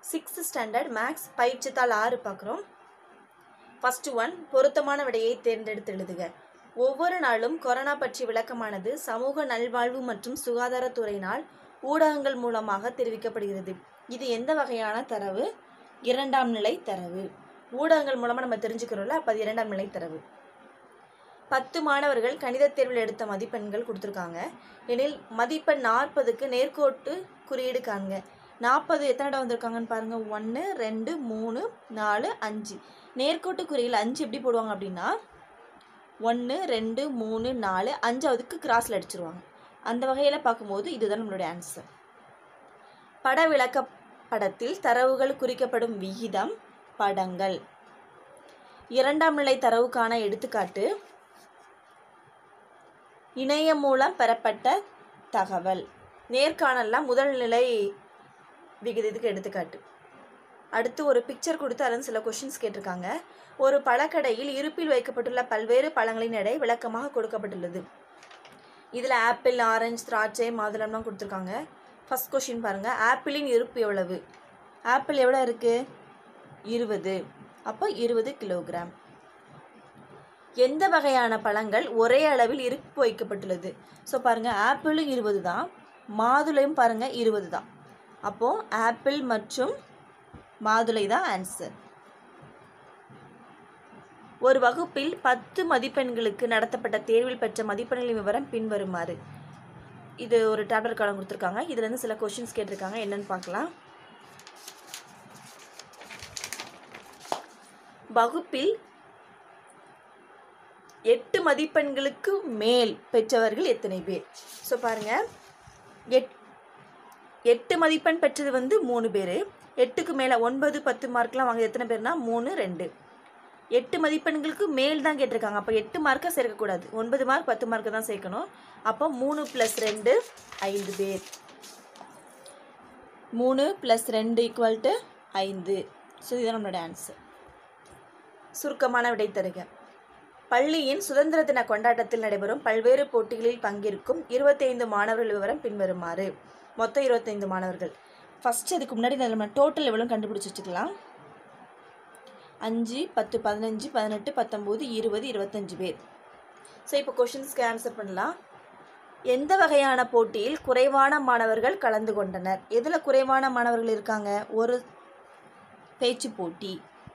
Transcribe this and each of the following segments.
sixth standard maths பயிற்சித்தாள் ஆறு பார்க்குறோம் first one பொருத்தமான விடையை தேர்ந்தெடுத்து எழுதுக ஒவ்வொரு நாளும் கொரோனா பற்றி விளக்கமானது சமூக நல்வாழ்வு மற்றும் சுகாதாரத்துறையினால் ஊடகங்கள் மூலமாக தெரிவிக்கப்படுகிறது இது எந்த வகையான தரவு இரண்டாம் நிலை தரவு ஊடகங்கள் மூலமாக நம்ம தெரிஞ்சுக்கிறோம்ல அப்போ அது இரண்டாம் நிலை தரவு பத்து மாணவர்கள் கணித தேர்வில் எடுத்த மதிப்பெண்கள் கொடுத்துருக்காங்க எனில் மதிப்பெண் நாற்பதுக்கு நேர்கோட்டு குறியீடு காண்க நாற்பது எத்தனை இடம் வந்திருக்காங்கன்னு பாருங்கள் ஒன்று ரெண்டு மூணு நாலு அஞ்சு நேர்கோட்டு குறியில் அஞ்சு எப்படி போடுவாங்க அப்படின்னா ஒன்று ரெண்டு மூணு நாலு அஞ்சாவதுக்கு கிராஸில் அடிச்சிருவாங்க அந்த வகையில் பார்க்கும்போது இதுதான் நம்மளுடைய ஆன்சர் பட விளக்க படத்தில் தரவுகள் குறிக்கப்படும் விகிதம் படங்கள் இரண்டாம் நிலை தரவுக்கான எடுத்துக்காட்டு இணையம் மூலம் பெறப்பட்ட தகவல் நேர்காணல்லாம் முதல் நிலை விகிதத்துக்கு எடுத்துக்காட்டு அடுத்து ஒரு பிக்சர் கொடுத்து அதில் சில கொஷின்ஸ் கேட்டிருக்காங்க ஒரு பழக்கடையில் இருப்பில் வைக்கப்பட்டுள்ள பல்வேறு பழங்களின் எடை விளக்கமாக கொடுக்கப்பட்டுள்ளது இதில் ஆப்பிள் ஆரஞ்சு திராட்சை மாதுளம்லாம் கொடுத்துருக்காங்க ஃபஸ்ட் கொஷின் பாருங்கள் ஆப்பிளின் இருப்பு எவ்வளவு ஆப்பிள் எவ்வளோ இருக்குது இருபது அப்போ இருபது கிலோகிராம் எந்த வகையான பழங்கள் ஒரே அளவில் இருப்பு வைக்கப்பட்டுள்ளது ஸோ பாருங்கள் ஆப்பிளும் இருபது தான் மாதுளையும் பாருங்கள் இருபது தான் அப்போது ஆப்பிள் மற்றும் மாதுளை தான் ஆன்சர் ஒரு வகுப்பில் பத்து மதிப்பெண்களுக்கு நடத்தப்பட்ட தேர்வில் பெற்ற மதிப்பெண்களின் விவரம் பின்வருமாறு இது ஒரு டேப்லெட் காலம் கொடுத்துருக்காங்க இதுலேருந்து சில கொஷின்ஸ் கேட்டிருக்காங்க என்னன்னு பார்க்கலாம் வகுப்பில் எட்டு மதிப்பெண்களுக்கு மேல் பெற்றவர்கள் எத்தனை பேர் ஸோ பாருங்கள் எட் எட்டு மதிப்பெண் பெற்றது வந்து மூணு பேர் எட்டுக்கு மேலே ஒன்பது பத்து மார்க்லாம் வாங்க எத்தனை பேர்னா மூணு ரெண்டு எட்டு மதிப்பெண்களுக்கு மேல் தான் கேட்டிருக்காங்க அப்போ எட்டு மார்க்கை சேர்க்கக்கூடாது ஒன்பது மார்க் பத்து மார்க்கு தான் சேர்க்கணும் அப்போ மூணு ப்ளஸ் ரெண்டு ஐந்து பேர் மூணு ப்ளஸ் ரெண்டு ஈக்குவல் டு ஐந்து ஸோ இதுதான் நம்மளோட ஆன்சர் சுருக்கமான விடை தருக பள்ளியின் சுதந்திர தின கொண்டாட்டத்தில் நடைபெறும் பல்வேறு போட்டிகளில் பங்கேற்கும் இருபத்தைந்து மாணவர்கள் விவரம் பின்வருமாறு மொத்தம் இருபத்தைந்து மாணவர்கள் ஃபஸ்ட் அதுக்கு முன்னாடி நம்ம டோட்டல் எவ்வளோ கண்டுபிடிச்சி வச்சுக்கலாம் அஞ்சு பத்து பதினஞ்சு பதினெட்டு பத்தொம்போது இருபது இருபத்தஞ்சு பேர் ஸோ இப்போ கொஷின்ஸ்க்கு ஆன்சர் பண்ணலாம் எந்த வகையான போட்டியில் குறைவான மாணவர்கள் கலந்து கொண்டனர் எதில் குறைவான மாணவர்கள் இருக்காங்க ஒரு பேச்சு போட்டி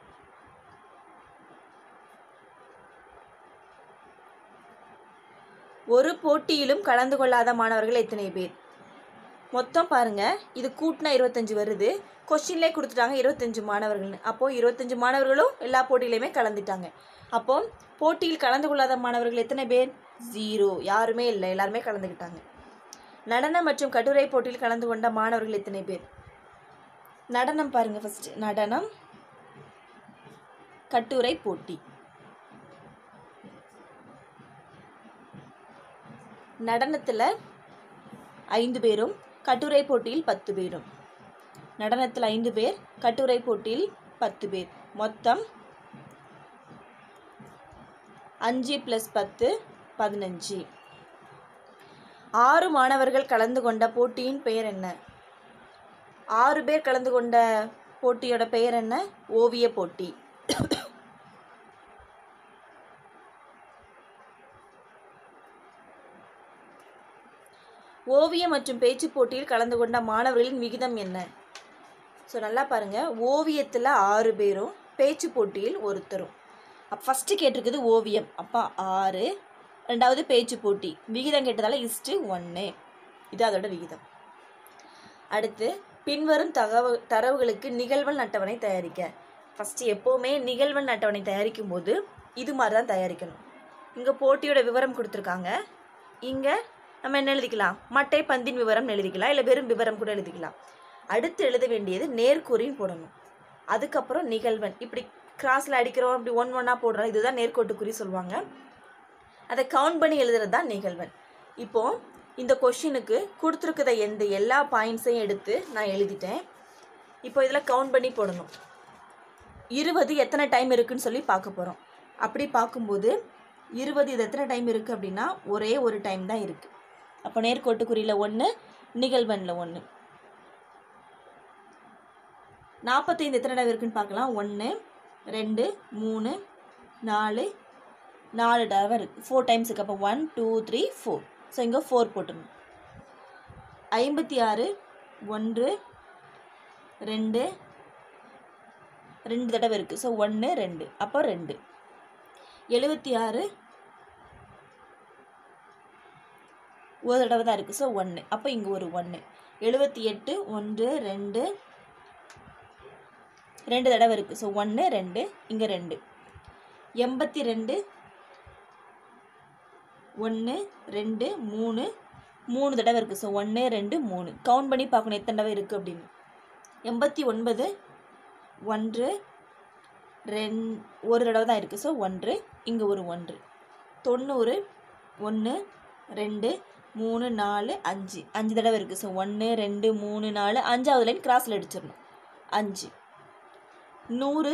ஒரு போட்டியிலும் கலந்து கொள்ளாத மாணவர்கள் எத்தனை பேர் மொத்தம் பாருங்க இது கூட்டினா இருபத்தஞ்சு வருது கொஸ்டின்லே கொடுத்துட்டாங்க இருபத்தஞ்சு மாணவர்கள்னு அப்போது இருபத்தஞ்சு மாணவர்களும் எல்லா போட்டியிலையுமே கலந்துட்டாங்க அப்போ போட்டியில் கலந்து கொள்ளாத மாணவர்கள் எத்தனை பேர் ஜீரோ யாருமே இல்லை எல்லாருமே கலந்துக்கிட்டாங்க நடனம் மற்றும் கட்டுரை போட்டியில் கலந்து கொண்ட மாணவர்கள் எத்தனை பேர் நடனம் பாருங்க ஃபர்ஸ்ட் நடனம் கட்டுரை போட்டி நடனத்தில் ஐந்து பேரும் கட்டுரை போட்டியில் பத்து பேரும் நடனத்தில் ஐந்து பேர் கட்டுரை போட்டியில் பத்து பேர் மொத்தம் அஞ்சு ப்ளஸ் பத்து பதினஞ்சு ஆறு மாணவர்கள் கலந்து கொண்ட போட்டியின் பெயர் என்ன ஆறு பேர் கலந்து கொண்ட போட்டியோட பெயர் என்ன ஓவிய போட்டி ஓவியம் மற்றும் பேச்சு போட்டியில் கலந்து கொண்ட மாணவர்களின் விகிதம் என்ன ஸோ நல்லா பாருங்கள் ஓவியத்தில் ஆறு பேரும் பேச்சு போட்டியில் ஒருத்தரும் அப்போ ஃபஸ்ட்டு கேட்டிருக்குது ஓவியம் அப்போ ஆறு ரெண்டாவது பேச்சு போட்டி விகிதம் கேட்டதால இஸ்ட்டு ஒன்று இது அதோட விகிதம் அடுத்து பின்வரும் தகவ தரவுகளுக்கு நிகழ்வல் அட்டவணை தயாரிக்க ஃபஸ்ட்டு எப்போவுமே நிகழ்வல் அட்டவணை தயாரிக்கும் போது இது மாதிரி தான் தயாரிக்கணும் இங்கே போட்டியோட விவரம் கொடுத்துருக்காங்க இங்கே நம்ம என்ன எழுதிக்கலாம் மட்டை பந்தின் விவரம் எழுதிக்கலாம் இல்லை வெறும் விவரம் கூட எழுதிக்கலாம் அடுத்து எழுத வேண்டியது நேர்கூறின்னு போடணும் அதுக்கப்புறம் நிகழ்வன் இப்படி கிராஸில் அடிக்கிறோம் இப்படி ஒன் ஒன்னாக போடுறோம் இதுதான் நேர்கோட்டுக்குறி சொல்லுவாங்க அதை கவுண்ட் பண்ணி எழுதுறது தான் நிகழ்வன் இப்போது இந்த கொஷினுக்கு கொடுத்துருக்குற எந்த எல்லா பாயிண்ட்ஸையும் எடுத்து நான் எழுதிட்டேன் இப்போ இதில் கவுண்ட் பண்ணி போடணும் இருபது எத்தனை டைம் இருக்குன்னு சொல்லி பார்க்க போகிறோம் அப்படி பார்க்கும்போது இருபது இது எத்தனை டைம் இருக்குது அப்படின்னா ஒரே ஒரு டைம் தான் இருக்குது அப்போ நேர்கோட்டுக்குறியில் ஒன்று நிகழ்வனில் ஒன்று நாற்பத்தைந்து எத்தனை தடவை இருக்குன்னு பார்க்கலாம் ஒன்று ரெண்டு மூணு நாலு நாலு தடவை இருக்குது ஃபோர் டைம்ஸ் இருக்குது அப்போ one two three four so இங்கே ஃபோர் போட்டுருணும் ஐம்பத்தி ஆறு ஒன்று ரெண்டு ரெண்டு தடவை இருக்குது ஸோ ஒன்று ரெண்டு அப்போ ரெண்டு எழுபத்தி ஆறு ஒரு தடவை தான் இருக்குது ஸோ ஒன்று அப்போ இங்கே ஒரு ஒன்று எழுபத்தி எட்டு ஒன்று ரெண்டு ரெண்டு தடவை இருக்குது ஸோ ஒன்று ரெண்டு இங்கே ரெண்டு எண்பத்தி ரெண்டு ஒன்று ரெண்டு மூணு மூணு தடவை இருக்குது ஸோ ஒன்று ரெண்டு மூணு கவுண்ட் பண்ணி பார்க்கணும் எத்தனை தடவை இருக்குது அப்படின்னு எண்பத்தி ஒன்பது ஒன்று ரெண் ஒரு தடவை தான் இருக்குது ஸோ ஒன்று இங்கே ஒரு ஒன்று தொண்ணூறு ஒன்று ரெண்டு மூணு நாலு அஞ்சு அஞ்சு தடவை இருக்குது ஸோ ஒன்று ரெண்டு மூணு நாலு அஞ்சாவது லைன் கிராஸில் அடிச்சிடணும் அஞ்சு நூறு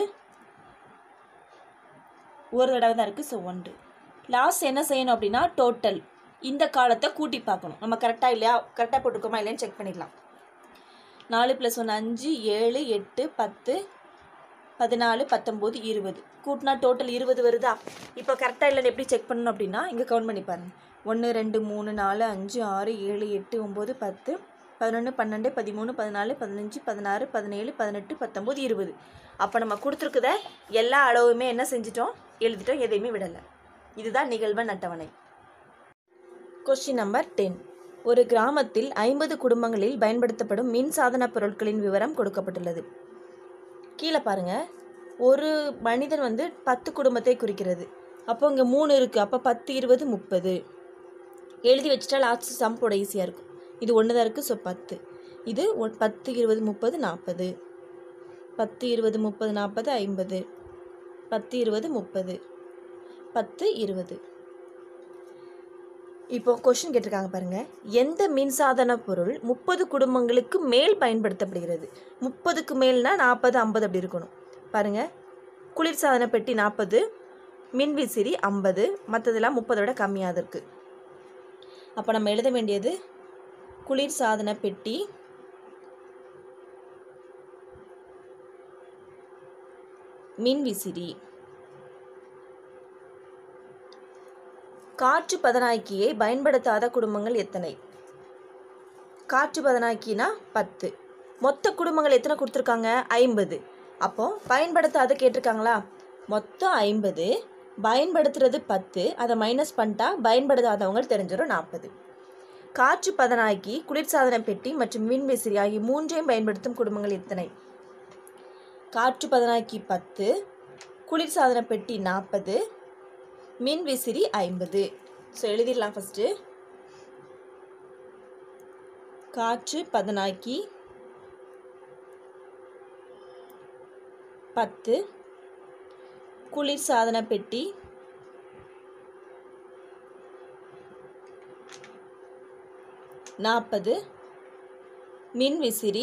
ஒரு தடவை தான் இருக்குது ஸோ ஒன்று லாஸ்ட் என்ன செய்யணும் அப்படின்னா டோட்டல் இந்த காலத்தை கூட்டி பார்க்கணும் நம்ம கரெக்டாக இல்லையா கரெக்டாக போட்டிருக்கோமா இல்லையான்னு செக் பண்ணிடலாம் நாலு ப்ளஸ் ஒன்று அஞ்சு ஏழு எட்டு பத்து பதினாலு பத்தொம்போது இருபது கூட்டினா டோட்டல் இருபது வருதா இப்போ கரெக்டாக இல்லைன்னு எப்படி செக் பண்ணணும் அப்படின்னா இங்கே கவுண்ட் பண்ணி பாருங்க ஒன்று ரெண்டு மூணு நாலு அஞ்சு ஆறு ஏழு எட்டு ஒம்பது பத்து பதினொன்று பன்னெண்டு பதிமூணு பதினாலு பதினஞ்சு பதினாறு பதினேழு பதினெட்டு பத்தொம்போது இருபது அப்போ நம்ம கொடுத்துருக்குத எல்லா அளவுமே என்ன செஞ்சிட்டோம் எழுதிட்டோம் எதையுமே விடலை இதுதான் நிகழ்வன் அட்டவணை கொஸ்டின் நம்பர் டென் ஒரு கிராமத்தில் ஐம்பது குடும்பங்களில் பயன்படுத்தப்படும் மின் சாதன பொருட்களின் விவரம் கொடுக்கப்பட்டுள்ளது கீழே பாருங்க ஒரு மனிதன் வந்து பத்து குடும்பத்தை குறிக்கிறது அப்போ இங்கே மூணு இருக்குது அப்போ பத்து இருபது முப்பது எழுதி வச்சுட்டா லாஸ்ட் சம் போட ஈஸியாக இருக்கும் இது ஒன்று தான் இருக்குது ஸோ பத்து இது ஒ- பத்து இருபது முப்பது நாற்பது பத்து இருபது முப்பது நாற்பது ஐம்பது பத்து இருபது முப்பது பத்து இருபது இப்போ கொஷின் கேட்டிருக்காங்க பாருங்க எந்த மின்சாதன பொருள் முப்பது குடும்பங்களுக்கு மேல் பயன்படுத்தப்படுகிறது முப்பதுக்கு மேல்னா நாற்பது ஐம்பது அப்படி இருக்கணும் பாருங்க குளிர்சாதன பெட்டி நாற்பது மின்விசிறி ஐம்பது மற்றதெல்லாம் முப்பதை விட கம்மியாக தான் இருக்குது அப்போ நம்ம எழுத வேண்டியது குளிர்சாதன பெட்டி மின்விசிறி காற்று பதனாக்கியை பயன்படுத்தாத குடும்பங்கள் எத்தனை காற்று பதனாக்கினா பத்து மொத்த குடும்பங்கள் எத்தனை கொடுத்துருக்காங்க ஐம்பது அப்போ பயன்படுத்தாத கேட்டிருக்காங்களா மொத்தம் ஐம்பது பயன்படுத்துறது பத்து அதை மைனஸ் பண்ணிட்டா பயன்படுத்தாதவங்க தெரிஞ்சிடும் நாற்பது காற்று பதனாக்கி குளிர்சாதன பெட்டி மற்றும் மின்விசிறி ஆகிய மூன்றையும் பயன்படுத்தும் குடும்பங்கள் எத்தனை காற்று பதனாக்கி பத்து குளிர்சாதன பெட்டி நாற்பது மின் விசிறி ஐம்பது ஸோ எழுதிடலாம் ஃபஸ்ட்டு காற்று பதனாக்கி பத்து குளிர்சாதன பெட்டி நாற்பது மின் விசிறி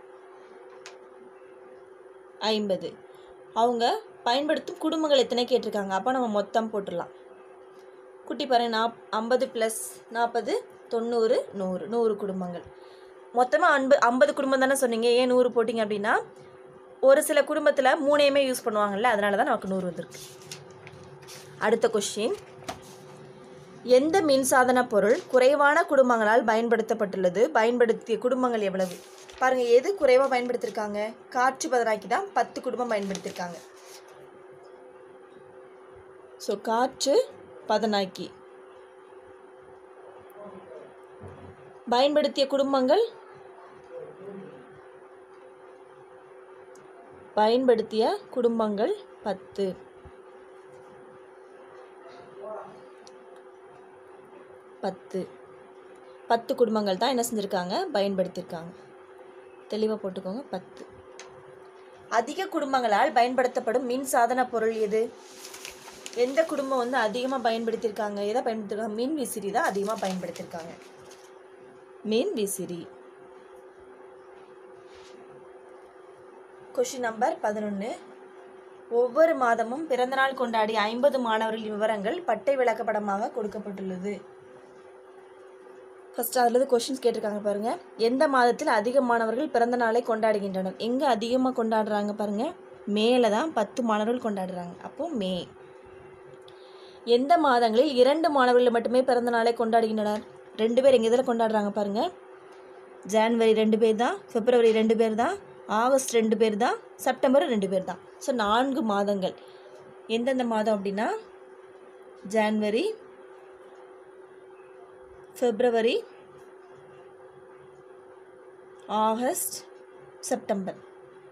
ஐம்பது அவங்க பயன்படுத்தும் குடும்பங்கள் எத்தனை கேட்டிருக்காங்க அப்போ நம்ம மொத்தம் போட்டுடலாம் குட்டி பாருங்க நாப் ஐம்பது ப்ளஸ் நாற்பது தொண்ணூறு நூறு நூறு குடும்பங்கள் மொத்தமாக அன்பு ஐம்பது குடும்பம் தானே சொன்னீங்க ஏன் நூறு போட்டிங்க அப்படின்னா ஒரு சில குடும்பத்தில் மூணையுமே யூஸ் பண்ணுவாங்கல்ல அதனால தான் நமக்கு நூறு வந்திருக்கு அடுத்த கொஷின் எந்த மின்சாதன பொருள் குறைவான குடும்பங்களால் பயன்படுத்தப்பட்டுள்ளது பயன்படுத்திய குடும்பங்கள் எவ்வளவு பாருங்க எது குறைவாக பயன்படுத்தியிருக்காங்க காற்று பதனாக்கி தான் பத்து குடும்பம் பயன்படுத்தியிருக்காங்க ஸோ காற்று பதனாக்கி பயன்படுத்திய குடும்பங்கள் பயன்படுத்திய குடும்பங்கள் பத்து பத்து பத்து குடும்பங்கள் தான் என்ன செஞ்சுருக்காங்க பயன்படுத்தியிருக்காங்க தெளிவாக போட்டுக்கோங்க பத்து அதிக குடும்பங்களால் பயன்படுத்தப்படும் மின் சாதன பொருள் எது எந்த குடும்பம் வந்து அதிகமாக பயன்படுத்தியிருக்காங்க எதை பயன்படுத்திருக்காங்க மின் விசிறி தான் அதிகமாக பயன்படுத்தியிருக்காங்க மின் விசிறி கொஷின் நம்பர் பதினொன்று ஒவ்வொரு மாதமும் பிறந்தநாள் கொண்டாடிய ஐம்பது மாணவர்களின் விவரங்கள் பட்டை விளக்கப்படமாக கொடுக்கப்பட்டுள்ளது ஃபஸ்ட்டு அதுலேருந்து கொஷின்ஸ் கேட்டிருக்காங்க பாருங்கள் எந்த மாதத்தில் அதிக மாணவர்கள் பிறந்த நாளை கொண்டாடுகின்றனர் எங்கே அதிகமாக கொண்டாடுறாங்க பாருங்கள் மேல தான் பத்து மாணவர்கள் கொண்டாடுறாங்க அப்போது மே எந்த மாதங்களில் இரண்டு மாணவர்கள் மட்டுமே பிறந்த நாளை கொண்டாடுகின்றனர் ரெண்டு பேர் எங்கள் இதில் கொண்டாடுறாங்க பாருங்கள் ஜான்வரி ரெண்டு பேர் தான் பிப்ரவரி ரெண்டு பேர் தான் ஆகஸ்ட் ரெண்டு பேர் தான் செப்டம்பர் ரெண்டு பேர் தான் ஸோ நான்கு மாதங்கள் எந்தெந்த மாதம் அப்படின்னா ஜான்வரி பிப்ரவரி ஆகஸ்ட் செப்டம்பர்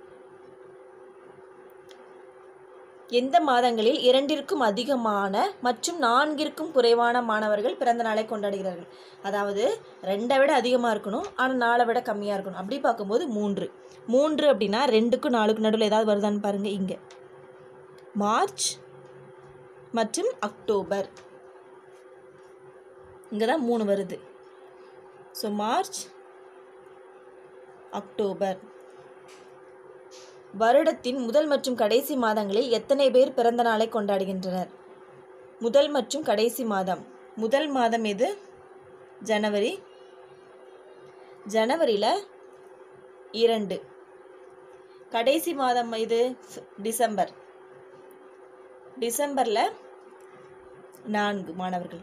எந்த மாதங்களில் இரண்டிற்கும் அதிகமான மற்றும் நான்கிற்கும் குறைவான மாணவர்கள் பிறந்த நாளை கொண்டாடுகிறார்கள் அதாவது ரெண்டை விட அதிகமாக இருக்கணும் ஆனால் நாலை விட கம்மியாக இருக்கணும் அப்படி பார்க்கும்போது மூன்று மூன்று அப்படின்னா ரெண்டுக்கும் நாலுக்கும் நடுவில் ஏதாவது வருதான்னு பாருங்கள் இங்கே மார்ச் மற்றும் அக்டோபர் இங்கே தான் மூணு வருது ஸோ மார்ச் அக்டோபர் வருடத்தின் முதல் மற்றும் கடைசி மாதங்களில் எத்தனை பேர் பிறந்த நாளை கொண்டாடுகின்றனர் முதல் மற்றும் கடைசி மாதம் முதல் மாதம் எது ஜனவரி ஜனவரியில் இரண்டு கடைசி மாதம் இது டிசம்பர் டிசம்பரில் நான்கு மாணவர்கள்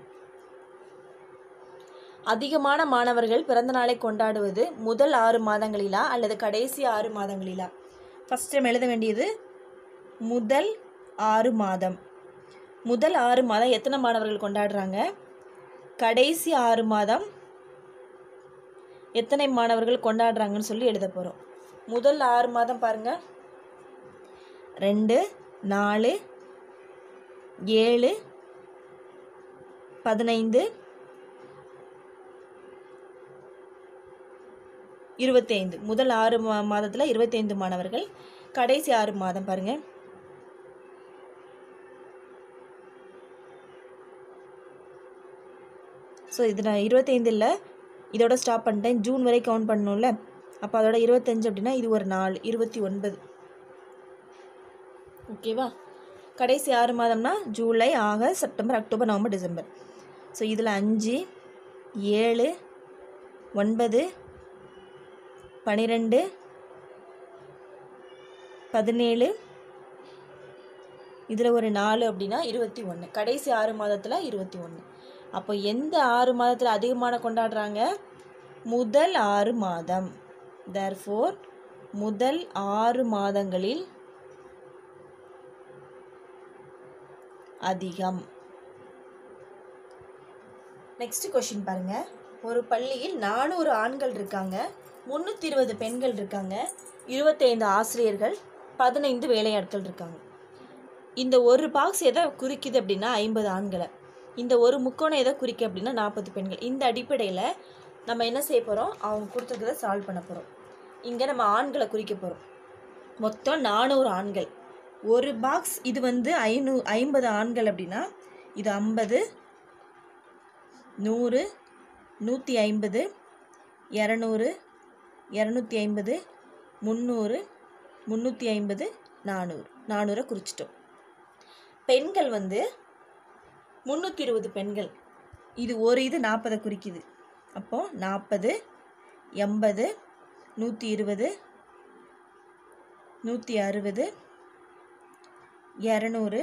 அதிகமான மாணவர்கள் பிறந்த நாளை கொண்டாடுவது முதல் ஆறு மாதங்களிலா அல்லது கடைசி ஆறு மாதங்களிலா ஃபஸ்ட் டைம் எழுத வேண்டியது முதல் ஆறு மாதம் முதல் ஆறு மாதம் எத்தனை மாணவர்கள் கொண்டாடுறாங்க கடைசி ஆறு மாதம் எத்தனை மாணவர்கள் கொண்டாடுறாங்கன்னு சொல்லி எழுத போகிறோம் முதல் ஆறு மாதம் பாருங்கள் ரெண்டு நாலு ஏழு பதினைந்து இருபத்தைந்து முதல் ஆறு மா மாதத்தில் இருபத்தைந்து மாணவர்கள் கடைசி ஆறு மாதம் பாருங்கள் ஸோ இது நான் இருபத்தைந்து இல்லை இதோட ஸ்டாப் பண்ணிட்டேன் ஜூன் வரை கவுண்ட் பண்ணணும்ல அப்போ அதோட இருபத்தஞ்சு அப்படின்னா இது ஒரு நாலு இருபத்தி ஒன்பது ஓகேவா கடைசி ஆறு மாதம்னா July August September October November December so இதில் அஞ்சு ஏழு ஒன்பது பன்னிரெண்டு பதினேழு இதில் ஒரு நாலு அப்படின்னா இருபத்தி ஒன்று கடைசி ஆறு மாதத்தில் இருபத்தி ஒன்று அப்போ எந்த ஆறு மாதத்தில் அதிகமான கொண்டாடுறாங்க முதல் ஆறு மாதம் தர்ஃபோர் முதல் ஆறு மாதங்களில் அதிகம் நெக்ஸ்ட் கொஷின் பாருங்க ஒரு பள்ளியில் நானூறு ஆண்கள் இருக்காங்க முந்நூற்றி இருபது பெண்கள் இருக்காங்க இருபத்தைந்து ஆசிரியர்கள் பதினைந்து வேலையாட்கள் இருக்காங்க இந்த ஒரு பாக்ஸ் எதை குறிக்குது அப்படின்னா ஐம்பது ஆண்களை இந்த ஒரு முக்கோணம் எதை குறிக்க அப்படின்னா நாற்பது பெண்கள் இந்த அடிப்படையில் நம்ம என்ன செய்ய போகிறோம் அவங்க கொடுத்துருக்கத சால்வ் பண்ண போகிறோம் இங்கே நம்ம ஆண்களை குறிக்க போகிறோம் மொத்தம் நானூறு ஆண்கள் ஒரு பாக்ஸ் இது வந்து ஐநூ ஐம்பது ஆண்கள் அப்படின்னா இது ஐம்பது நூறு நூற்றி ஐம்பது இரநூறு இரநூத்தி ஐம்பது முந்நூறு முந்நூற்றி ஐம்பது நானூறு நானூறை குறிச்சிட்டோம் பெண்கள் வந்து முந்நூற்றி இருபது பெண்கள் இது ஒரு இது நாற்பதை குறிக்குது அப்போது நாற்பது எண்பது நூற்றி இருபது நூற்றி அறுபது இரநூறு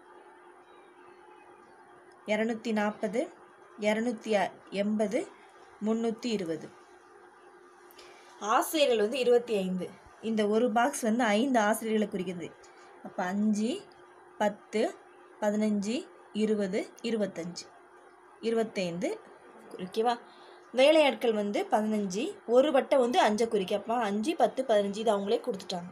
இரநூத்தி நாற்பது இரநூத்தி எண்பது முந்நூற்றி இருபது ஆசிரியர்கள் வந்து இருபத்தி ஐந்து இந்த ஒரு பாக்ஸ் வந்து ஐந்து ஆசிரியர்களை குறிக்குது அப்போ அஞ்சு பத்து பதினஞ்சு இருபது இருபத்தஞ்சு இருபத்தைந்து ஓகேவா வேலையாட்கள் வந்து பதினஞ்சு ஒரு வட்டம் வந்து அஞ்சை குறிக்க அப்போ அஞ்சு பத்து பதினஞ்சு இது அவங்களே கொடுத்துட்டாங்க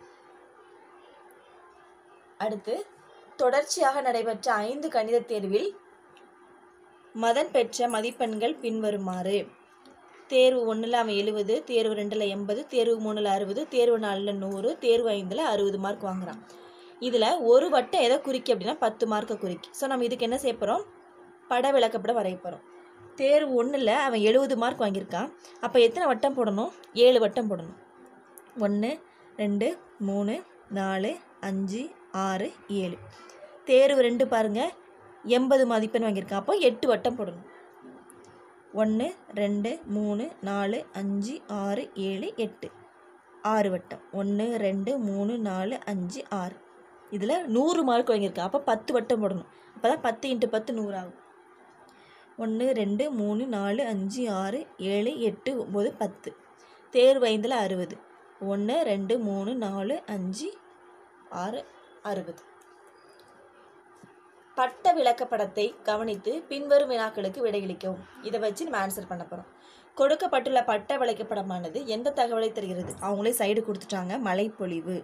அடுத்து தொடர்ச்சியாக நடைபெற்ற ஐந்து கணித தேர்வில் மதன் பெற்ற மதிப்பெண்கள் பின்வருமாறு தேர்வு ஒன்றில் அவன் எழுபது தேர்வு ரெண்டில் எண்பது தேர்வு மூணில் அறுபது தேர்வு நாலில் நூறு தேர்வு ஐந்தில் அறுபது மார்க் வாங்குறான் இதில் ஒரு வட்டம் எதை குறிக்க அப்படின்னா பத்து மார்க்கை குறிக்கி ஸோ நம்ம இதுக்கு என்ன செய்ய போகிறோம் பட விளக்கப்பட வரைய போகிறோம் தேர்வு ஒன்றில் அவன் எழுபது மார்க் வாங்கியிருக்கான் அப்போ எத்தனை வட்டம் போடணும் ஏழு வட்டம் போடணும் ஒன்று ரெண்டு மூணு நாலு அஞ்சு ஆறு ஏழு தேர்வு ரெண்டு பாருங்கள் எண்பது மதிப்பெண் வாங்கியிருக்கான் அப்போ எட்டு வட்டம் போடணும் ஒன்று ரெண்டு மூணு நாலு அஞ்சு ஆறு ஏழு எட்டு ஆறு வட்டம் ஒன்று ரெண்டு மூணு நாலு அஞ்சு ஆறு இதில் நூறு மார்க் வாங்கியிருக்கு அப்போ பத்து வட்டம் போடணும் அப்போ தான் பத்து இன்ட்டு பத்து நூறு ஆகும் ஒன்று ரெண்டு மூணு நாலு அஞ்சு ஆறு ஏழு எட்டு ஒம்பது பத்து தேர்வு ஐந்தில் அறுபது ஒன்று ரெண்டு மூணு நாலு அஞ்சு ஆறு அறுபது பட்ட விளக்கப்படத்தை கவனித்து பின்வரும் வினாக்களுக்கு விடையளிக்கவும் இதை வச்சு நம்ம ஆன்சர் பண்ண போகிறோம் கொடுக்கப்பட்டுள்ள பட்ட விளக்கப்படமானது எந்த தகவலை தருகிறது அவங்களே சைடு கொடுத்துட்டாங்க மழைப்பொழிவு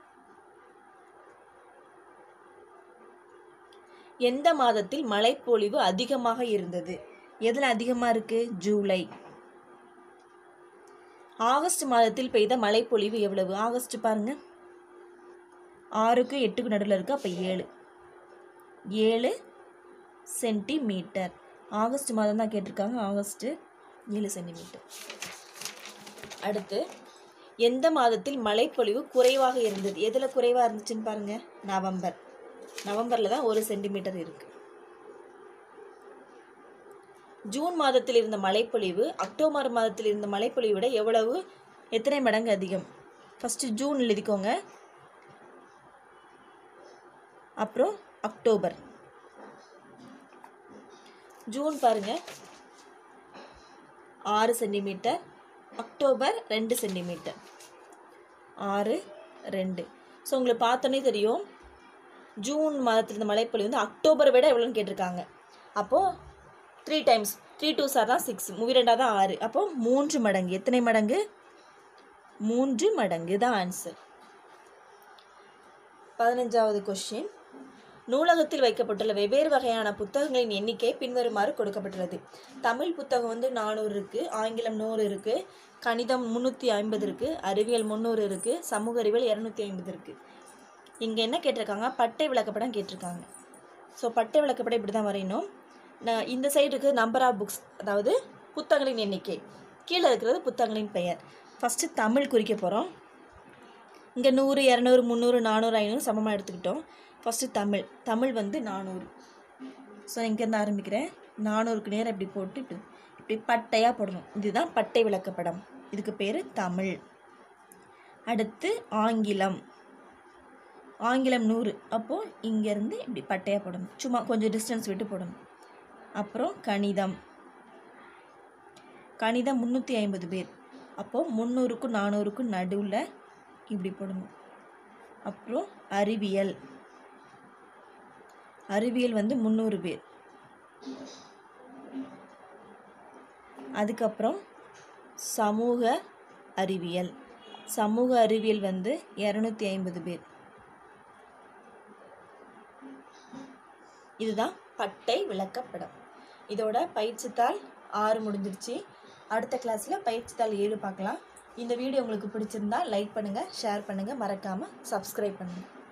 எந்த மாதத்தில் மழைப்பொழிவு அதிகமாக இருந்தது எதில் அதிகமாக இருக்கு ஜூலை ஆகஸ்ட் மாதத்தில் பெய்த மழைப்பொழிவு எவ்வளவு ஆகஸ்ட் பாருங்க ஆறுக்கு எட்டுக்கு நடுவில் இருக்கு அப்போ ஏழு ஏழு சென்டிமீட்டர் ஆகஸ்ட் மாதம் தான் கேட்டிருக்காங்க ஆகஸ்ட்டு ஏழு சென்டிமீட்டர் அடுத்து எந்த மாதத்தில் மழைப்பொழிவு குறைவாக இருந்தது எதில் குறைவாக இருந்துச்சுன்னு பாருங்க நவம்பர் நவம்பரில் தான் ஒரு சென்டிமீட்டர் இருக்கு ஜூன் மாதத்தில் இருந்த மழைப்பொழிவு அக்டோபர் மாதத்தில் இருந்த மழைப்பொழிவை விட எவ்வளவு எத்தனை மடங்கு அதிகம் ஃபஸ்ட்டு ஜூன் எழுதிக்கோங்க அப்புறம் அக்டோபர் ஜூன் பாருங்க ஆறு சென்டிமீட்டர் அக்டோபர் ரெண்டு சென்டிமீட்டர் ஆறு ரெண்டு ஸோ உங்களுக்கு பார்த்தோன்னே தெரியும் ஜூன் மாதத்தில் இந்த மழைப்பொழிவு வந்து அக்டோபரை விட எவ்வளோன்னு கேட்டிருக்காங்க அப்போது three times three two sir தான் சிக்ஸ் மூவி ரெண்டாக தான் ஆறு அப்போது மூன்று மடங்கு எத்தனை மடங்கு மூன்று மடங்கு தான் ஆன்சர் பதினஞ்சாவது கொஸ்டின் நூலகத்தில் வைக்கப்பட்டுள்ள வெவ்வேறு வகையான புத்தகங்களின் எண்ணிக்கை பின்வருமாறு கொடுக்கப்பட்டுள்ளது தமிழ் புத்தகம் வந்து நானூறு இருக்குது ஆங்கிலம் நூறு இருக்குது கணிதம் முந்நூற்றி ஐம்பது இருக்குது அறிவியல் முந்நூறு இருக்குது சமூக அறிவியல் இரநூத்தி ஐம்பது இருக்குது இங்கே என்ன கேட்டிருக்காங்க பட்டை விளக்கப்படம் கேட்டிருக்காங்க ஸோ பட்டை விளக்கப்படம் இப்படி தான் வரையணும் நான் இந்த சைடு இருக்குது நம்பர் ஆஃப் புக்ஸ் அதாவது புத்தகங்களின் எண்ணிக்கை கீழே இருக்கிறது புத்தகங்களின் பெயர் ஃபஸ்ட்டு தமிழ் குறிக்க போகிறோம் இங்கே நூறு இரநூறு முந்நூறு நானூறு ஐநூறு சமமாக எடுத்துக்கிட்டோம் ஃபஸ்ட்டு தமிழ் தமிழ் வந்து நானூறு ஸோ இங்கேருந்து ஆரம்பிக்கிறேன் நானூறுக்கு நேரம் இப்படி போட்டு இப்படி இப்படி பட்டையாக போடணும் இதுதான் பட்டை விளக்கப்படம் இதுக்கு பேர் தமிழ் அடுத்து ஆங்கிலம் ஆங்கிலம் நூறு அப்போது இங்கேருந்து இப்படி பட்டையாக போடணும் சும்மா கொஞ்சம் டிஸ்டன்ஸ் விட்டு போடணும் அப்புறம் கணிதம் கணிதம் முந்நூற்றி ஐம்பது பேர் அப்போது முந்நூறுக்கும் நானூறுக்கும் நடுவில் இப்படி போடணும் அப்புறம் அறிவியல் அறிவியல் வந்து முந்நூறு பேர் அதுக்கப்புறம் சமூக அறிவியல் சமூக அறிவியல் வந்து இரநூத்தி ஐம்பது பேர் இதுதான் பட்டை விளக்கப்படம் இதோட பயிற்சித்தாள் ஆறு முடிஞ்சிருச்சு அடுத்த கிளாஸில் பயிற்சித்தாள் ஏழு பார்க்கலாம் இந்த வீடியோ உங்களுக்கு பிடிச்சிருந்தா லைக் பண்ணுங்கள் ஷேர் பண்ணுங்கள் மறக்காமல் சப்ஸ்கிரைப் பண்ணுங்கள்